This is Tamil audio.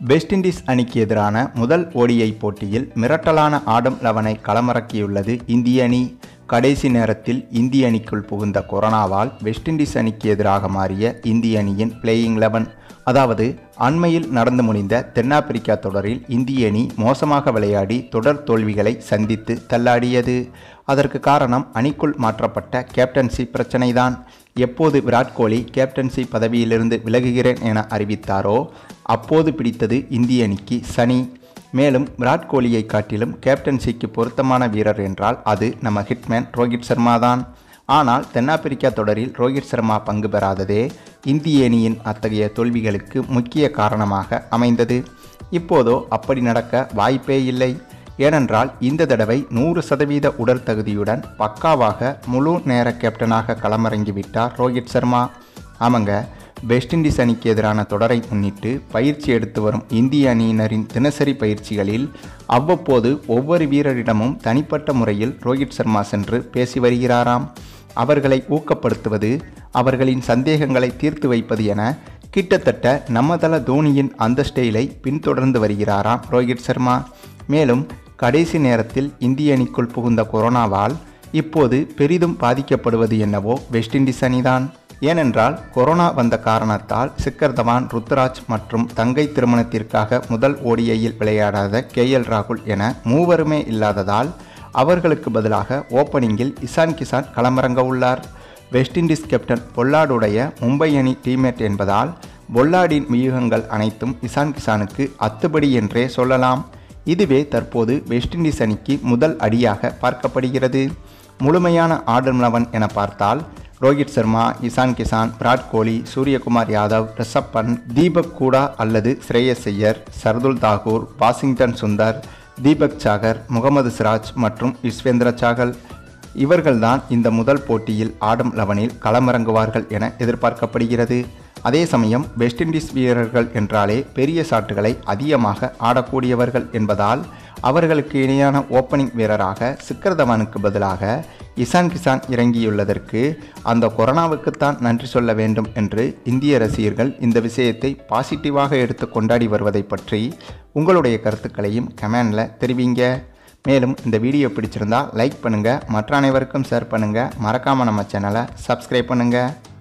வெஸ்ட் இண்டீஸ் அணிக்கு எதிரான முதல் ஓடிஐ போட்டியில் மிரட்டலான ஆடம் லெவனை களமிறக்கியுள்ளது இந்திய அணி கடைசி நேரத்தில் இந்திய அணிக்குள் புகுந்த கொரோனாவால் வெஸ்ட் இண்டீஸ் அணிக்கு எதிராக மாறிய இந்திய அணியின் பிளேயிங் லெவன் அதாவது அண்மையில் நடந்து முடிந்த தென்னாப்பிரிக்கா தொடரில் இந்திய அணி மோசமாக விளையாடி தொடர் தோல்விகளை சந்தித்து தள்ளாடியது அதற்கு காரணம் அணிக்குள் மாற்றப்பட்ட கேப்டன்சி பிரச்சனைதான் எப்போது விராட் கோலி கேப்டன்சி பதவியிலிருந்து விலகுகிறேன் என அறிவித்தாரோ அப்போது பிடித்தது இந்திய அணிக்கு சனி மேலும் விராட் கோலியை காட்டிலும் கேப்டன்சிக்கு பொருத்தமான வீரர் என்றால் அது நம்ம ஹிட்மேன் ரோஹித் சர்மா தான் ஆனால் தென்னாப்பிரிக்கா தொடரில் ரோஹித் சர்மா பங்கு பெறாததே இந்திய அணியின் அத்தகைய தோல்விகளுக்கு முக்கிய காரணமாக அமைந்தது இப்போதோ அப்படி நடக்க வாய்ப்பே இல்லை ஏனென்றால் இந்த தடவை நூறு சதவீத உடல் தகுதியுடன் பக்காவாக முழு நேர கேப்டனாக களமிறங்கிவிட்டார் ரோஹித் சர்மா ஆமாங்க வெஸ்ட் இண்டீஸ் அணிக்கு எதிரான தொடரை முன்னிட்டு பயிற்சி எடுத்து வரும் இந்திய அணியினரின் தினசரி பயிற்சிகளில் அவ்வப்போது ஒவ்வொரு வீரரிடமும் தனிப்பட்ட முறையில் ரோஹித் சர்மா சென்று பேசி வருகிறாராம் அவர்களை ஊக்கப்படுத்துவது அவர்களின் சந்தேகங்களை தீர்த்து வைப்பது என கிட்டத்தட்ட நம்மதள தோனியின் அந்த ஸ்டைலை பின்தொடர்ந்து வருகிறாராம் ரோஹித் சர்மா மேலும் கடைசி நேரத்தில் இந்திய அணிக்குள் புகுந்த கொரோனாவால் இப்போது பெரிதும் பாதிக்கப்படுவது என்னவோ வெஸ்ட் இண்டீஸ் அணிதான் ஏனென்றால் கொரோனா வந்த காரணத்தால் சிக்கர் தவான் ருத்ராஜ் மற்றும் தங்கை திருமணத்திற்காக முதல் ஓடிஐயில் விளையாடாத கே எல் ராகுல் என மூவருமே இல்லாததால் அவர்களுக்கு பதிலாக ஓப்பனிங்கில் இசான் கிசான் களமிறங்க உள்ளார் வெஸ்ட் இண்டீஸ் கேப்டன் பொல்லாடுடைய மும்பை அணி டீம்மேட் என்பதால் பொல்லாடின் வியூகங்கள் அனைத்தும் இசான் கிசானுக்கு அத்துபடி என்றே சொல்லலாம் இதுவே தற்போது வெஸ்ட் இண்டீஸ் அணிக்கு முதல் அடியாக பார்க்கப்படுகிறது முழுமையான ஆர்டர் லெவன் என பார்த்தால் ரோஹித் சர்மா இசான் கிசான் விராட் கோலி சூரியகுமார் யாதவ் ரிஷப் பந்த் தீபக் கூடா அல்லது ஸ்ரேயஸ் ஐயர் சர்துல் தாகூர் வாஷிங்டன் சுந்தர் தீபக் சாகர் முகமது சிராஜ் மற்றும் யுஸ்வேந்திர சாகல் இவர்கள்தான் இந்த முதல் போட்டியில் ஆடம் லெவனில் களமிறங்குவார்கள் என எதிர்பார்க்கப்படுகிறது அதே சமயம் வெஸ்ட் இண்டீஸ் வீரர்கள் என்றாலே பெரிய சாட்டுகளை அதிகமாக ஆடக்கூடியவர்கள் என்பதால் அவர்களுக்கு இணையான ஓப்பனிங் வீரராக சிக்கர் தவானுக்கு பதிலாக இசான் கிசான் இறங்கியுள்ளதற்கு அந்த கொரோனாவுக்குத்தான் நன்றி சொல்ல வேண்டும் என்று இந்திய ரசிகர்கள் இந்த விஷயத்தை பாசிட்டிவாக எடுத்து கொண்டாடி வருவதை பற்றி உங்களுடைய கருத்துக்களையும் கமெண்டில் தெரிவிங்க மேலும் இந்த வீடியோ பிடிச்சிருந்தா லைக் பண்ணுங்கள் மற்ற அனைவருக்கும் ஷேர் பண்ணுங்கள் மறக்காமல் நம்ம சேனலை சப்ஸ்கிரைப் பண்ணுங்கள்